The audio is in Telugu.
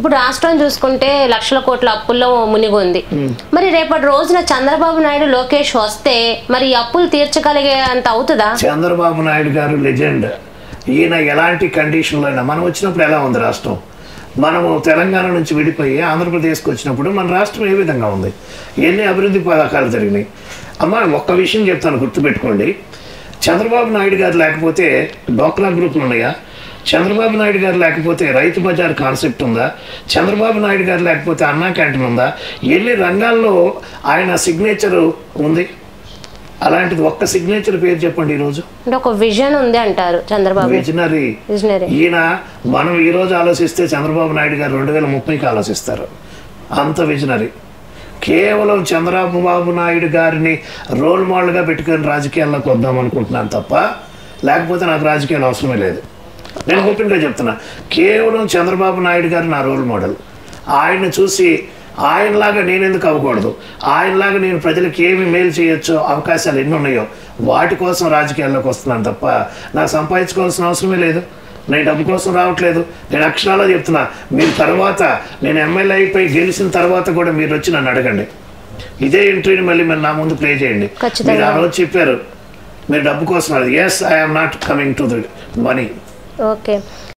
ఇప్పుడు రాష్ట్రం చూసుకుంటే లక్షల కోట్ల అప్పుల్లో మునిగి ఉంది మరి రేపటి రోజున చంద్రబాబు నాయుడు లోకేష్ వస్తే మరి ఈ అప్పులు తీర్చగలిగే అంత అవుతుందా చంద్రబాబు నాయుడు గారు లెజెండ్ ఈయన ఎలాంటి కండిషన్లో అయినా మనం వచ్చినప్పుడు ఎలా ఉంది రాష్ట్రం మనము తెలంగాణ నుంచి విడిపోయి ఆంధ్రప్రదేశ్కి వచ్చినప్పుడు మన రాష్ట్రం ఏ విధంగా ఉంది ఎన్ని అభివృద్ధి పథకాలు జరిగినాయి అమ్మ ఒక్క విషయం చెప్తాను గుర్తుపెట్టుకోండి చంద్రబాబు నాయుడు గారు లేకపోతే డోక్రా గ్రూపులు ఉన్నాయా చంద్రబాబు నాయుడు గారు లేకపోతే రైతు బజార్ కాన్సెప్ట్ ఉందా చంద్రబాబు నాయుడు గారు లేకపోతే అన్నా క్యాంటీన్ ఉందా ఎన్ని రంగాల్లో ఆయన సిగ్నేచర్ ఉంది అలాంటిది ఒక్క సిగ్నేచర్ పేరు చెప్పండి ఈరోజు అంటే ఒక విజన్ ఉంది అంటారు చంద్రబాబు విజనరీ విజనరీ ఈయన మనం ఈ రోజు ఆలోచిస్తే చంద్రబాబు నాయుడు గారు రెండు వేల ముప్పైకి ఆలోచిస్తారు అంత విజనరీ కేవలం చంద్రబాబు నాయుడు గారిని రోల్ మోడల్గా పెట్టుకొని రాజకీయాల్లోకి వద్దాం అనుకుంటున్నాను తప్ప లేకపోతే నాకు రాజకీయాలు అవసరమే లేదు నేను ఓపెన్గా చెప్తున్నా కేవలం చంద్రబాబు నాయుడు గారు నా రోల్ మోడల్ ఆయన్ని చూసి ఆయనలాగా నేను ఎందుకు అవ్వకూడదు ఆయనలాగా నేను ప్రజలకు ఏమి మేలు చేయొచ్చో అవకాశాలు ఎన్ని ఉన్నాయో వాటి కోసం రాజకీయాల్లోకి వస్తున్నాను తప్ప నాకు సంపాదించుకోవాల్సిన అవసరమే లేదు నేను డబ్బు కోసం రావట్లేదు నేను అక్షరాలు చెప్తున్నా మీరు తర్వాత నేను ఎమ్మెల్యే అయిపోయి గెలిచిన తర్వాత కూడా మీరు వచ్చి నన్ను అడగండి ఇదే ఇంటర్వ్యూని మళ్ళీ మీరు నా ముందు ప్లే చేయండి ఖచ్చితంగా. మీరు ఆ రోజు చెప్పారు మీరు డబ్బు కోసం yes I'm not coming to the money okay